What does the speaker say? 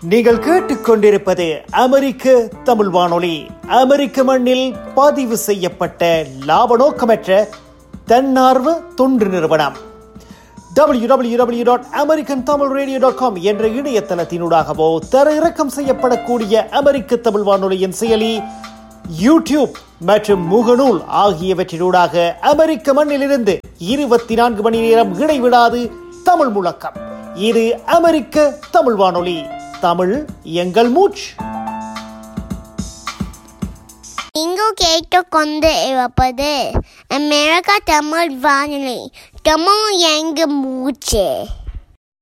நீங்கள் கேட்டுக்கொண்டிருப்பது அமெரிக்க தமிழ் வானொலி அமெரிக்க மண்ணில் பதிவு செய்யப்பட்ட லாப நோக்கமற்ற தன்னார்வ தொண்டு நிறுவனம் W W W dot American Tamil radio dot com என்ற இணையதளத்தினூடாகவோ தர இறக்கம் செய்யப்படக்கூடிய அமெரிக்க தமிழ் வானொலியின் செயலி யூடியூப் மற்றும் முகநூல் ஆகியவற்றினூடாக அமெரிக்க மண்ணிலிருந்து இருபத்தி நான்கு மணி நேரம் இடைவிடாது தமிழ் முழக்கம் இது அமெரிக்க தமிழ் வானொலி தமிழ் எங்கள் மூச்சு நீங்கள் கேட்டுக்கொண்டு இருப்பது அமெரிக்கா தமிழ் வானொலி தமிழ் எங்க மூச்சு